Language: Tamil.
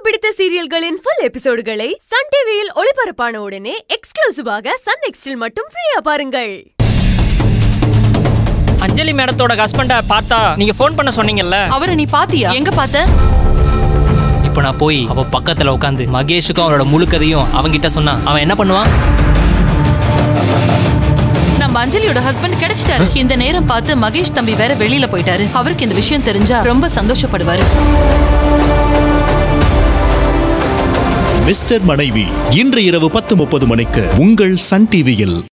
பிடித்த சீரியல்களின் ஃபுல் எபிசோடுகளை சன் டிவியில் ஒளிபரப்பான உடனே எக்ஸ்க்ளூசிவாக சன் நெக்ஸ்டில் மட்டும் ஃப்ரீயா பாருங்கள் அஞ்சலி மேடத்தோட ஹஸ்பண்டை பார்த்தா நீங்க ஃபோன் பண்ண சொன்னீங்கல்ல அவரை நீ பாத்தியா எங்க பார்த்த இப்போ நான் போய் அவ பக்கத்துல உட்காந்து மகேஷுக்கும் அவனோட முழு கதையும் அவன்கிட்ட சொன்னா அவன் என்ன பண்ணுவான் நம்ம அஞ்சலியோட ஹஸ்பண்ட் கிடைச்சிட்டாரு இந்த நேரம் பார்த்து மகேஷ் தம்பி வேற வெளியில போயிட்டாரு அவருக்கு இந்த விஷயம் தெரிஞ்சா ரொம்ப சந்தோஷப்படுவாரு மிஸ்டர் மனைவி இன்று இரவு பத்து முப்பது மணிக்கு உங்கள் சன் டிவியில்